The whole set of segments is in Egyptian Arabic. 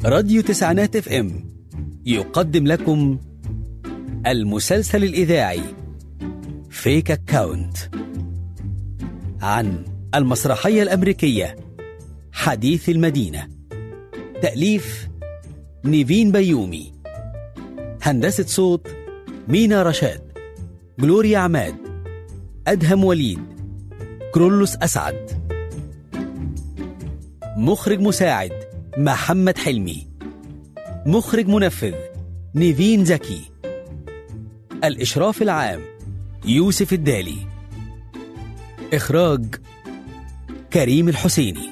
راديو تسعينات اف ام يقدم لكم المسلسل الإذاعي فيك أكاونت عن المسرحية الأمريكية حديث المدينة تأليف نيفين بيومي هندسة صوت مينا رشاد جلوريا عماد أدهم وليد كرولوس أسعد مخرج مساعد محمد حلمي مخرج منفذ نيفين زكي الإشراف العام يوسف الدالي إخراج كريم الحسيني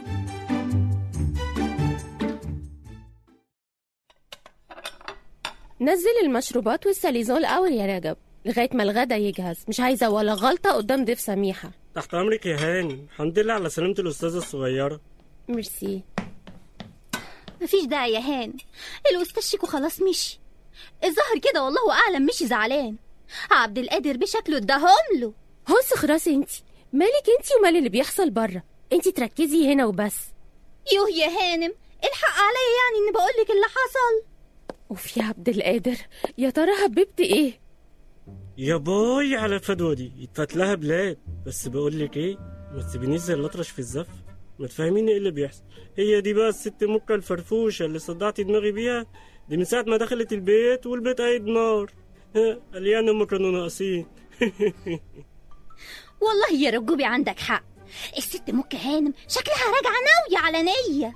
نزل المشروبات والساليزون الأول يا رجب لغاية ما الغدا يجهز مش عايزة ولا غلطة قدام ضيف سميحة تحت امرك يا هاني الحمد لله على سلامة الأستاذة الصغيرة ميرسي مفيش داعي يا هان الأستاذ شيكو خلاص مشي الظاهر كده والله أعلم مشي زعلان عبد القادر بشكله اداهم له هوس خلاص انتي مالك انتي ومال اللي بيحصل بره انتي تركزي هنا وبس يوه يا هانم الحق عليا يعني اني بقولك اللي حصل اوف يا عبد القادر يا ترى هببت ايه يا باي على الفدوة دي يتفات لها بلاد بس بقول لك ايه ما تسيبنيش زي الأطرش في الزف ما تفهميني ايه اللي بيحصل هي دي بقى الست مكة الفرفوشة اللي صدعتي دماغي بيها دي من ساعة ما دخلت البيت والبيت قايد نار ها، قال يعني هم كانوا ناقصين والله يا رجوبي عندك حق الست مكة هانم شكلها راجعة ناوية على نية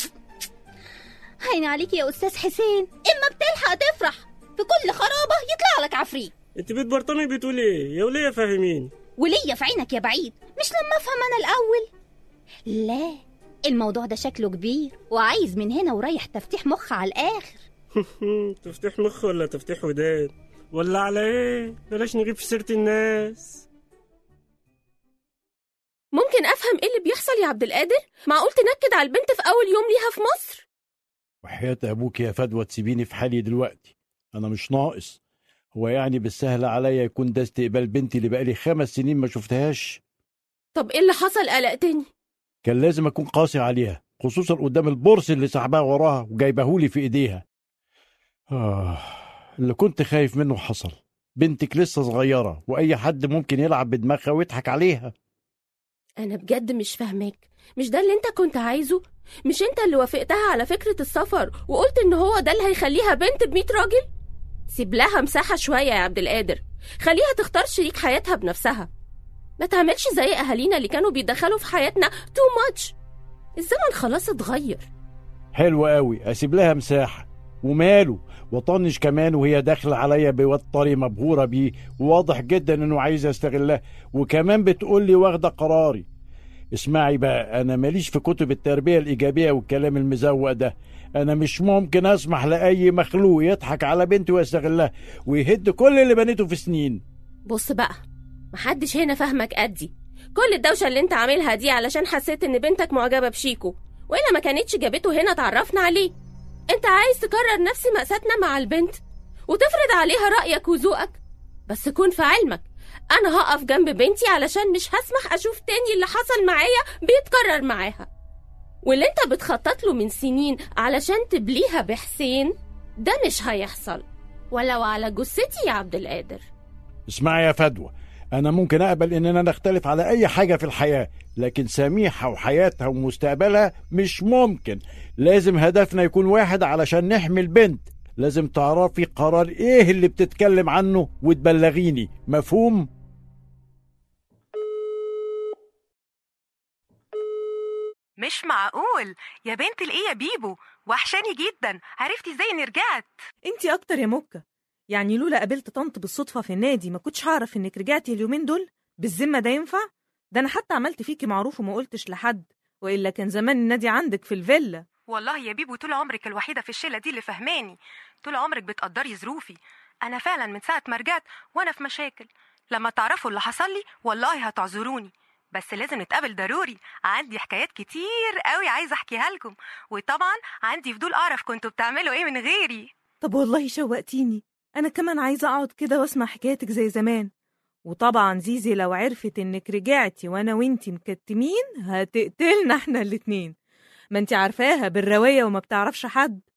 هين عليك يا أستاذ حسين إما بتلحق تفرح في كل خرابة يطلع لك عفريت انت بتبرطمي بتقول ايه يا وليه فاهميني وليا في عينك يا بعيد مش لما افهم انا الاول لا الموضوع ده شكله كبير وعايز من هنا ورايح تفتيح مخ على الاخر تفتح مخ ولا تفتح ودان ولا على ايه بلاش نجيب في سيرة الناس ممكن افهم ايه اللي بيحصل يا عبد القادر معقول تنكد على البنت في اول يوم ليها في مصر وحياة أبوك يا فدوى تسيبيني في حالي دلوقتي أنا مش ناقص هو يعني بالسهل عليا يكون ده استقبال بنتي اللي بقالي خمس سنين ما شفتهاش طب ايه اللي حصل قلقتني كان لازم أكون قاسي عليها خصوصا قدام البورس اللي سحباه وراها وجايبهولي في إيديها آه اللي كنت خايف منه حصل بنتك لسه صغيرة وأي حد ممكن يلعب بدماغها ويضحك عليها انا بجد مش فاهماك مش ده اللي انت كنت عايزه مش انت اللي وافقتها على فكرة السفر وقلت ان هو ده اللي هيخليها بنت بميت راجل سيب لها مساحة شوية يا عبد القادر خليها تختار شريك حياتها بنفسها ما تعملش زي اهالينا اللي كانوا بيدخلوا في حياتنا تو ماتش الزمن خلاص اتغير حلو قوي أسيب لها مساحة وماله وطنش كمان وهي داخلة عليا بواد طري مبهورة بيه وواضح جدا انه عايز يستغلها وكمان بتقول لي واخدة قراري اسمعي بقى انا ماليش في كتب التربية الايجابية والكلام المزوق ده انا مش ممكن اسمح لاي مخلوق يضحك على بنتي ويستغلها ويهد كل اللي بنيته في سنين بص بقى محدش هنا فاهمك قدي كل الدوشة اللي انت عاملها دي علشان حسيت ان بنتك معجبة بشيكو وإلا ما كانتش جابته هنا تعرفنا عليه انت عايز تكرر نفس مأساتنا مع البنت وتفرض عليها رأيك وذوقك بس كون في علمك انا هقف جنب بنتي علشان مش هسمح اشوف تاني اللي حصل معايا بيتكرر معاها واللي انت بتخطط له من سنين علشان تبليها بحسين ده مش هيحصل ولو على جثتي يا عبد القادر اسمعي يا فدوى انا ممكن اقبل اننا نختلف على اي حاجة في الحياة لكن سميحة وحياتها ومستقبلها مش ممكن لازم هدفنا يكون واحد علشان نحمي البنت لازم تعرفي قرار ايه اللي بتتكلم عنه وتبلغيني مفهوم مش معقول يا بنت الايه يا بيبو وحشاني جدا عرفتي ازاي اني رجعت انتي اكتر يا مكة يعني لولا قابلت طنط بالصدفة في النادي ما كنتش هعرف انك رجعتي اليومين دول بالذمة ده ينفع ده انا حتى عملت فيكي معروف وما قلتش لحد والا كان زمان النادي عندك في الفيلا والله يا بيبو طول عمرك الوحيده في الشله دي اللي فهماني طول عمرك بتقدري ظروفي انا فعلا من ساعه ما رجعت وانا في مشاكل لما تعرفوا اللي حصل لي والله هتعذروني بس لازم نتقابل ضروري عندي حكايات كتير قوي عايزه احكيها لكم وطبعا عندي فضول اعرف كنتوا بتعملوا ايه من غيري طب والله شوقتيني انا كمان عايزة اقعد كده واسمع حكايتك زي زمان وطبعا زيزي لو عرفت انك رجعتي وانا وانتي مكتمين هتقتلنا احنا الاتنين ما انتي عارفاها بالرواية وما بتعرفش حد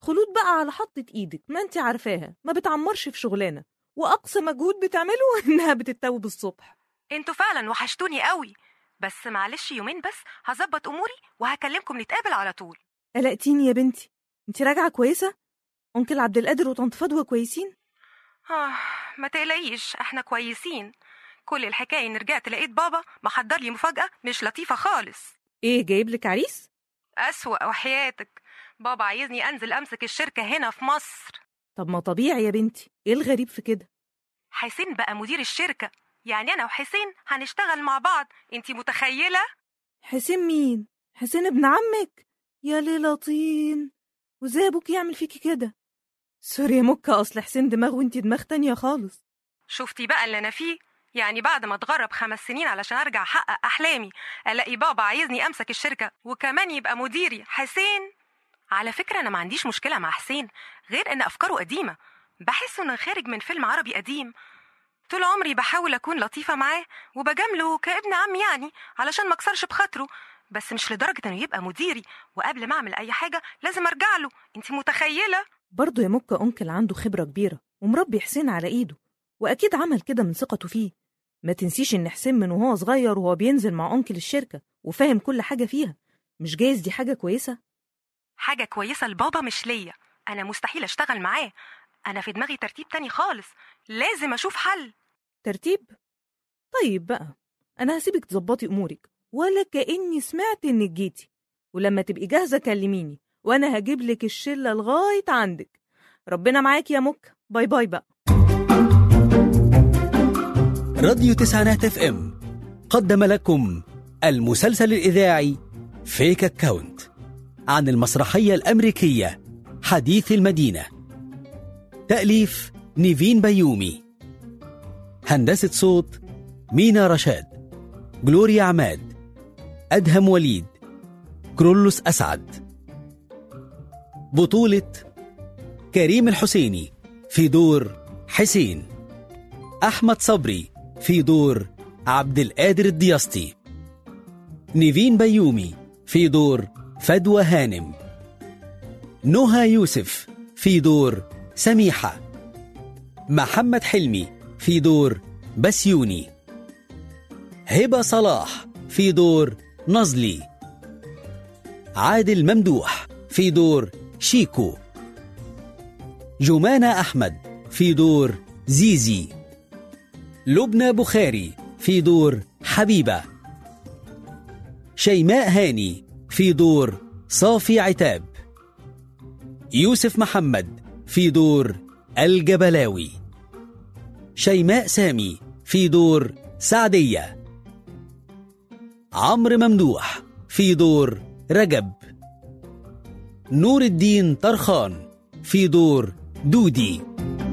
خلود بقى على حطة ايدك ما انت عارفاها ما بتعمرش في شغلانة واقصى مجهود بتعمله انها بتتوب الصبح انتوا فعلا وحشتوني قوي بس معلش يومين بس هظبط اموري وهكلمكم نتقابل على طول قلقتيني يا بنتي انت راجعة كويسة انكل عبد القادر وطنط فدوى كويسين آه ما تقلقيش احنا كويسين كل الحكاية ان رجعت لقيت بابا محضر لي مفاجأة مش لطيفة خالص ايه جايب لك عريس أسوأ وحياتك بابا عايزني أنزل أمسك الشركة هنا في مصر طب ما طبيعي يا بنتي ايه الغريب في كده حسين بقى مدير الشركة يعني أنا وحسين هنشتغل مع بعض انتي متخيلة؟ حسين مين حسين ابن عمك يا ليلى طين وازاي ابوك يعمل فيكي كده سوري يا مكة اصل حسين دماغ وانتي دماغ تانية خالص شفتي بقى اللي أنا فيه؟ يعني بعد ما اتغرب خمس سنين علشان أرجع أحقق أحلامي ألاقي بابا عايزني أمسك الشركة وكمان يبقى مديري حسين على فكرة أنا ما عنديش مشكلة مع حسين غير إن أفكاره قديمة بحس إنه خارج من فيلم عربي قديم طول عمري بحاول أكون لطيفة معاه وبجامله كابن عم يعني علشان ما أكسرش بخاطره بس مش لدرجة إنه يبقى مديري وقبل ما أعمل أي حاجة لازم أرجع له أنت متخيلة؟ برضه يا مكة أنكل عنده خبرة كبيرة ومربي حسين على إيده وأكيد عمل كده من ثقته فيه ما تنسيش إن حسين من وهو صغير وهو بينزل مع أنكل الشركة وفاهم كل حاجة فيها مش جايز دي حاجة كويسة حاجة كويسة لبابا مش ليا أنا مستحيل أشتغل معاه أنا في دماغي ترتيب تاني خالص لازم أشوف حل ترتيب طيب بقى أنا هسيبك تظبطي أمورك ولا كأني سمعت إنك جيتي ولما تبقي جاهزة كلميني وأنا هجيب لك الشلة لغاية عندك ربنا معاك يا مك باي باي بقى راديو تسعينات اف ام قدم لكم المسلسل الإذاعي فيك أكاونت عن المسرحية الأمريكية حديث المدينة تأليف نيفين بيومي هندسة صوت مينا رشاد جلوريا عماد أدهم وليد كرولوس أسعد بطولة كريم الحسيني في دور حسين أحمد صبري في دور عبد القادر الدياسطي نيفين بيومي في دور فدوى هانم نهى يوسف في دور سميحة محمد حلمي في دور بسيوني هبة صلاح في دور نزلي عادل ممدوح في دور شيكو جمانة أحمد في دور زيزي لبنى بخاري في دور حبيبة شيماء هاني في دور صافي عتاب يوسف محمد في دور الجبلاوي شيماء سامي في دور سعدية عمرو ممدوح في دور رجب نور الدين طرخان في دور دودي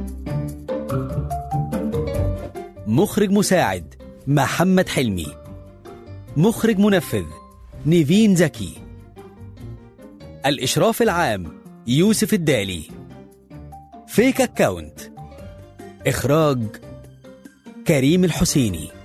مخرج مساعد محمد حلمي مخرج منفذ نيفين زكي الإشراف العام يوسف الدالي فيك أكاونت إخراج كريم الحسيني